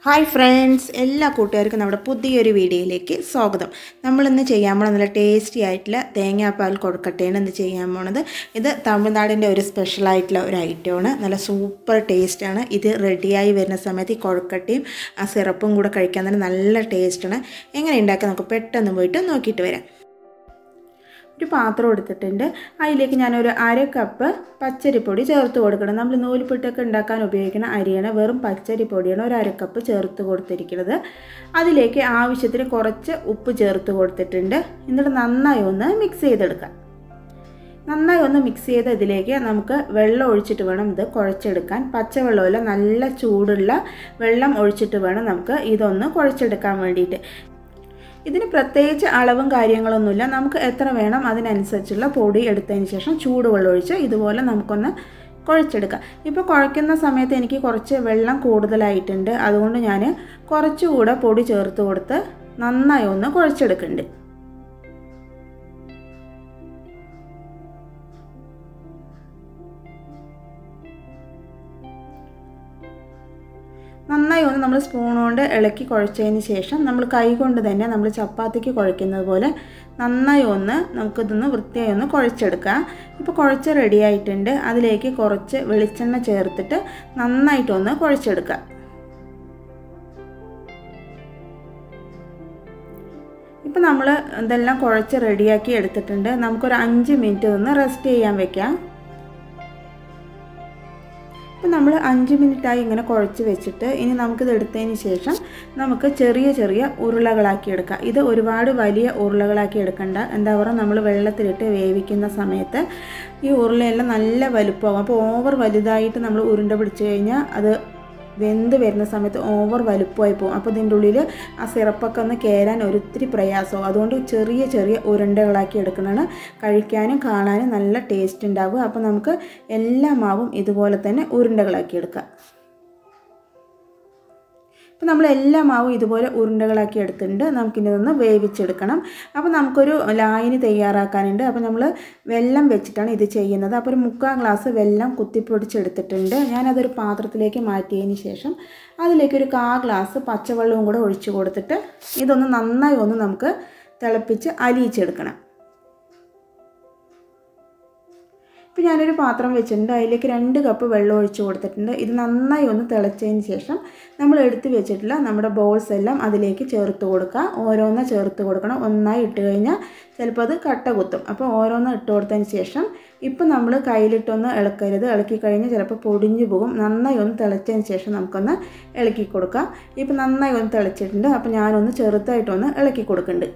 hi friends എല്ലാ കൂട്ടുകാർക്കും നമ്മുടെ പുതിയൊരു വീഡിയോയിലേക്ക് സ്വാഗതം നമ്മളിന്ന് ചെയ്യാൻ പോണത് നല്ല ടേസ്റ്റി ആയിട്ടുള്ള തേങ്ങാപ്പാൽ കൊഴുക്കട്ടയാണ് ഇന്ന് ചെയ്യാൻ പോണത് ഇത് തമിഴ്നാടിൻ്റെ ഒരു സ്പെഷ്യലായിട്ടുള്ള ഒരു ഐറ്റമാണ് നല്ല സൂപ്പർ ടേസ്റ്റാണ് ഇത് റെഡിയായി വരുന്ന സമയത്ത് ഈ കൊഴുക്കട്ടയും ആ സിറപ്പും കൂടെ കഴിക്കാൻ തന്നെ നല്ല ടേസ്റ്റാണ് എങ്ങനെ ഉണ്ടാക്കാൻ നമുക്ക് പെട്ടെന്ന് പോയിട്ട് നോക്കിയിട്ട് വരാം ഒരു പാത്രം എടുത്തിട്ടുണ്ട് അതിലേക്ക് ഞാനൊരു അര കപ്പ് പച്ചരിപ്പൊടി ചേർത്ത് കൊടുക്കണം നമ്മൾ നൂൽപുട്ടൊക്കെ ഉണ്ടാക്കാൻ ഉപയോഗിക്കുന്ന അരിയാണ് വെറും പച്ചരിപ്പൊടിയാണ് ഒരു അര കപ്പ് ചേർത്ത് കൊടുത്തിരിക്കുന്നത് അതിലേക്ക് ആവശ്യത്തിന് കുറച്ച് ഉപ്പ് ചേർത്ത് കൊടുത്തിട്ടുണ്ട് എന്നിട്ട് നന്നായി ഒന്ന് മിക്സ് ചെയ്തെടുക്കാം നന്നായി ഒന്ന് മിക്സ് ചെയ്ത് ഇതിലേക്ക് നമുക്ക് വെള്ളം ഒഴിച്ചിട്ട് വേണം ഇത് കുഴച്ചെടുക്കാൻ പച്ചവെള്ളമല്ല നല്ല ചൂടുള്ള വെള്ളം ഒഴിച്ചിട്ട് വേണം നമുക്ക് ഇതൊന്ന് കുഴച്ചെടുക്കാൻ വേണ്ടിയിട്ട് ഇതിന് പ്രത്യേകിച്ച് അളവും കാര്യങ്ങളൊന്നുമില്ല നമുക്ക് എത്ര വേണം അതിനനുസരിച്ചുള്ള പൊടി എടുത്തതിന് ശേഷം ചൂടുവെള്ളം ഒഴിച്ച് ഇതുപോലെ നമുക്കൊന്ന് കുഴച്ചെടുക്കാം ഇപ്പോൾ കുഴയ്ക്കുന്ന സമയത്ത് എനിക്ക് കുറച്ച് വെള്ളം കൂടുതലായിട്ടുണ്ട് അതുകൊണ്ട് ഞാൻ കുറച്ചുകൂടെ പൊടി ചേർത്ത് കൊടുത്ത് നന്നായി ഒന്ന് കുഴച്ചെടുക്കുന്നുണ്ട് നന്നായി ഒന്ന് നമ്മൾ സ്പൂൺ കൊണ്ട് ഇളക്കി കുഴച്ചതിന് ശേഷം നമ്മൾ കൈ കൊണ്ട് തന്നെ നമ്മൾ ചപ്പാത്തിക്ക് കുഴയ്ക്കുന്നത് പോലെ നന്നായി ഒന്ന് നമുക്കിതൊന്ന് വൃത്തിയായി ഒന്ന് കുഴച്ചെടുക്കാം ഇപ്പോൾ കുഴച്ച് റെഡി ആയിട്ടുണ്ട് അതിലേക്ക് കുറച്ച് വെളിച്ചെണ്ണ ചേർത്തിട്ട് നന്നായിട്ടൊന്ന് കുഴച്ചെടുക്കാം ഇപ്പോൾ നമ്മൾ ഇതെല്ലാം കുഴച്ച് റെഡിയാക്കി എടുത്തിട്ടുണ്ട് നമുക്കൊരു അഞ്ച് മിനിറ്റ് ഒന്ന് റെസ്റ്റ് ചെയ്യാൻ വെക്കാം അപ്പോൾ നമ്മൾ അഞ്ച് മിനിറ്റായി ഇങ്ങനെ കുഴച്ച് വെച്ചിട്ട് ഇനി നമുക്കിത് എടുത്തതിന് ശേഷം നമുക്ക് ചെറിയ ചെറിയ ഉരുളകളാക്കി എടുക്കാം ഇത് ഒരുപാട് വലിയ ഉരുളകളാക്കി എടുക്കണ്ട എന്താ പറയുക നമ്മൾ വെള്ളത്തിലിട്ട് വേവിക്കുന്ന സമയത്ത് ഈ ഉരുളയെല്ലാം നല്ല വലുപ്പമാകും അപ്പോൾ ഓവർ വലുതായിട്ട് നമ്മൾ ഉരുണ്ട പിടിച്ച് കഴിഞ്ഞാൽ അത് വെന്ത് വരുന്ന സമയത്ത് ഓവർ വലുപ്പമായി പോകും അപ്പോൾ ഇതിൻ്റെ ഉള്ളിൽ ആ സിറപ്പൊക്കെ ഒന്ന് കയറാൻ ഒരിത്തിരി പ്രയാസവും അതുകൊണ്ട് ചെറിയ ചെറിയ ഉരുണ്ടകളാക്കി എടുക്കുന്നതാണ് കഴിക്കാനും കാണാനും നല്ല ടേസ്റ്റ് ഉണ്ടാവുക അപ്പോൾ നമുക്ക് എല്ലാ മാവും ഇതുപോലെ തന്നെ ഉരുണ്ടകളാക്കി എടുക്കാം അപ്പോൾ നമ്മൾ എല്ലാ മാവും ഇതുപോലെ ഉരുണ്ടകളാക്കി എടുത്തിട്ടുണ്ട് നമുക്കിനി ഇതൊന്ന് വേവിച്ചെടുക്കണം അപ്പോൾ നമുക്കൊരു ലായനി തയ്യാറാക്കാനുണ്ട് അപ്പോൾ നമ്മൾ വെള്ളം വെച്ചിട്ടാണ് ഇത് ചെയ്യുന്നത് അപ്പോൾ ഒരു മുക്കാൽ ഗ്ലാസ് വെള്ളം കുത്തിപ്പൊടിച്ചെടുത്തിട്ടുണ്ട് ഞാനതൊരു പാത്രത്തിലേക്ക് മാറ്റിയതിന് ശേഷം അതിലേക്ക് ഒരു കാ ഗ്ലാസ് പച്ചവെള്ളവും കൂടെ ഒഴിച്ചു കൊടുത്തിട്ട് ഇതൊന്ന് നന്നായി ഒന്ന് നമുക്ക് തിളപ്പിച്ച് അലിയിച്ചെടുക്കണം ഇപ്പോൾ ഞാനൊരു പാത്രം വെച്ചിട്ടുണ്ട് അതിലേക്ക് രണ്ട് കപ്പ് വെള്ളം ഒഴിച്ച് കൊടുത്തിട്ടുണ്ട് ഇത് നന്നായി ഒന്ന് തിളച്ചതിന് ശേഷം നമ്മൾ എടുത്ത് വെച്ചിട്ടുള്ള നമ്മുടെ ബോൾസ് എല്ലാം അതിലേക്ക് ചേർത്ത് കൊടുക്കുക ഓരോന്ന് ചേർത്ത് കൊടുക്കണം ഒന്നായി ഇട്ട് കഴിഞ്ഞാൽ ചിലപ്പോൾ അത് കട്ട കുത്തും അപ്പോൾ ഓരോന്ന് ഇട്ട് കൊടുത്തതിന് ശേഷം ഇപ്പം നമ്മൾ കയ്യിലിട്ടൊന്ന് ഇളക്കരുത് ഇളക്കി കഴിഞ്ഞാൽ ചിലപ്പോൾ പൊടിഞ്ഞു പോകും നന്നായി ഒന്ന് തിളച്ചതിന് ശേഷം നമുക്കൊന്ന് ഇളക്കി കൊടുക്കാം ഇപ്പം നന്നായി ഒന്ന് തിളച്ചിട്ടുണ്ട് അപ്പോൾ ഞാനൊന്ന് ചെറുതായിട്ടൊന്ന് ഇളക്കി കൊടുക്കുന്നുണ്ട്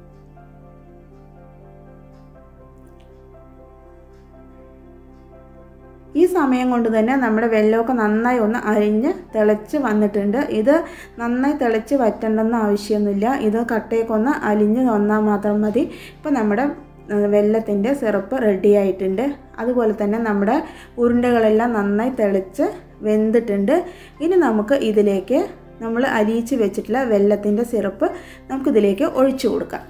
ഈ സമയം കൊണ്ട് തന്നെ നമ്മുടെ വെള്ളമൊക്കെ നന്നായി ഒന്ന് അരിഞ്ഞ് തിളച്ച് വന്നിട്ടുണ്ട് ഇത് നന്നായി തിളച്ച് വറ്റേണ്ടെന്ന് ആവശ്യമൊന്നുമില്ല ഇത് കട്ടയൊക്കെ ഒന്ന് അലിഞ്ഞ് വന്നാൽ മാത്രം മതി ഇപ്പോൾ നമ്മുടെ വെള്ളത്തിൻ്റെ സിറപ്പ് റെഡി ആയിട്ടുണ്ട് അതുപോലെ തന്നെ നമ്മുടെ ഉരുണ്ടകളെല്ലാം നന്നായി തിളച്ച് വെന്തിട്ടുണ്ട് ഇനി നമുക്ക് ഇതിലേക്ക് നമ്മൾ അലിയിച്ച് വെച്ചിട്ടുള്ള വെള്ളത്തിൻ്റെ സിറപ്പ് നമുക്കിതിലേക്ക് ഒഴിച്ചു കൊടുക്കാം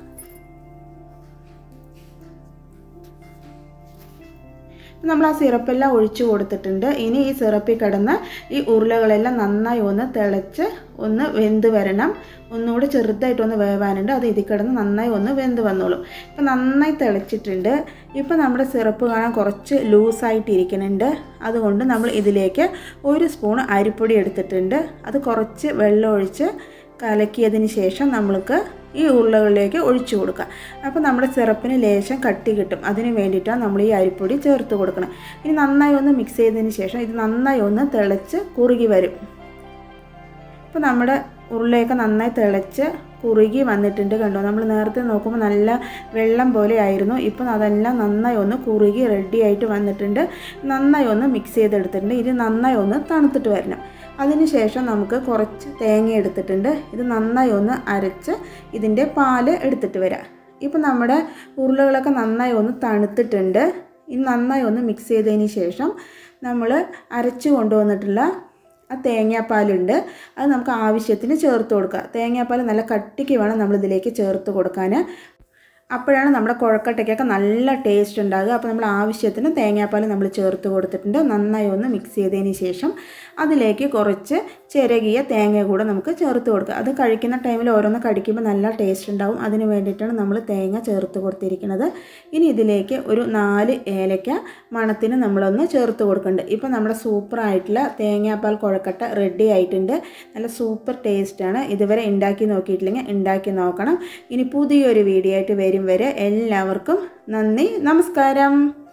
നമ്മൾ ആ സിറപ്പെല്ലാം ഒഴിച്ചു കൊടുത്തിട്ടുണ്ട് ഇനി ഈ സിറപ്പിൽ കിടന്ന് ഈ ഉരുളകളെല്ലാം നന്നായി ഒന്ന് തിളച്ച് ഒന്ന് വെന്ത് വരണം ഒന്നുകൂടി ചെറുതായിട്ടൊന്ന് വേവാനുണ്ട് അത് ഇതിൽ കിടന്ന് നന്നായി ഒന്ന് വെന്ത് വന്നോളും ഇപ്പം നന്നായി തിളച്ചിട്ടുണ്ട് ഇപ്പം നമ്മുടെ സിറപ്പ് കാണാൻ കുറച്ച് ലൂസായിട്ട് ഇരിക്കുന്നുണ്ട് അതുകൊണ്ട് നമ്മൾ ഇതിലേക്ക് ഒരു സ്പൂൺ അരിപ്പൊടി എടുത്തിട്ടുണ്ട് അത് കുറച്ച് വെള്ളം ഒഴിച്ച് കലക്കിയതിന് ശേഷം നമ്മൾക്ക് ഈ ഉരുളകളിലേക്ക് ഒഴിച്ചു കൊടുക്കുക അപ്പോൾ നമ്മുടെ സിറപ്പിന് ലേശം കട്ടി കിട്ടും അതിന് വേണ്ടിയിട്ടാണ് നമ്മൾ ഈ അരിപ്പൊടി ചേർത്ത് കൊടുക്കണം ഇനി നന്നായി ഒന്ന് മിക്സ് ചെയ്തതിന് ശേഷം ഇത് നന്നായി ഒന്ന് തിളച്ച് കുറുകി വരും ഇപ്പോൾ നമ്മുടെ ഉരുളയൊക്കെ നന്നായി തിളച്ച് കുറുകി വന്നിട്ടുണ്ട് കണ്ടോ നമ്മൾ നേരത്തെ നോക്കുമ്പോൾ നല്ല വെള്ളം പോലെ ആയിരുന്നു ഇപ്പം അതെല്ലാം നന്നായി ഒന്ന് കുറുകി റെഡി ആയിട്ട് വന്നിട്ടുണ്ട് നന്നായി ഒന്ന് മിക്സ് ചെയ്തെടുത്തിട്ടുണ്ട് ഇത് നന്നായി ഒന്ന് തണുത്തിട്ട് വരണം അതിനുശേഷം നമുക്ക് കുറച്ച് തേങ്ങ എടുത്തിട്ടുണ്ട് ഇത് നന്നായി ഒന്ന് അരച്ച് ഇതിൻ്റെ പാല് എടുത്തിട്ട് വരാം ഇപ്പം നമ്മുടെ ഉരുളകളൊക്കെ നന്നായി ഒന്ന് തണുത്തിട്ടുണ്ട് ഇത് നന്നായി ഒന്ന് മിക്സ് ചെയ്തതിന് ശേഷം നമ്മൾ അരച്ച് കൊണ്ടുവന്നിട്ടുള്ള ആ തേങ്ങാപ്പാലുണ്ട് അത് നമുക്ക് ആവശ്യത്തിന് ചേർത്ത് കൊടുക്കുക തേങ്ങാപ്പാൽ നല്ല കട്ടിക്ക് വേണം നമ്മൾ ഇതിലേക്ക് ചേർത്ത് കൊടുക്കാൻ അപ്പോഴാണ് നമ്മുടെ കുഴക്കട്ടയ്ക്കൊക്കെ നല്ല ടേസ്റ്റ് ഉണ്ടാകുക അപ്പോൾ നമ്മൾ ആവശ്യത്തിന് തേങ്ങാപ്പാൽ നമ്മൾ ചേർത്ത് കൊടുത്തിട്ടുണ്ട് നന്നായി ഒന്ന് മിക്സ് ചെയ്തതിന് ശേഷം അതിലേക്ക് കുറച്ച് ചിരകിയ തേങ്ങ കൂടെ നമുക്ക് ചേർത്ത് കൊടുക്കുക അത് കഴിക്കുന്ന ടൈമിൽ ഓരോന്ന് കടിക്കുമ്പോൾ നല്ല ടേസ്റ്റ് ഉണ്ടാവും അതിന് വേണ്ടിയിട്ടാണ് നമ്മൾ തേങ്ങ ചേർത്ത് കൊടുത്തിരിക്കുന്നത് ഇനി ഇതിലേക്ക് ഒരു നാല് ഏലക്ക മണത്തിന് നമ്മളൊന്ന് ചേർത്ത് കൊടുക്കുന്നുണ്ട് ഇപ്പോൾ നമ്മുടെ സൂപ്പറായിട്ടുള്ള തേങ്ങാപ്പാൽ കുഴക്കട്ട റെഡി ആയിട്ടുണ്ട് നല്ല സൂപ്പർ ടേസ്റ്റാണ് ഇതുവരെ ഉണ്ടാക്കി നോക്കിയിട്ടില്ലെങ്കിൽ ഉണ്ടാക്കി നോക്കണം ഇനി പുതിയൊരു വീഡിയോ ആയിട്ട് വരും വരെ എല്ലാവർക്കും നന്ദി നമസ്കാരം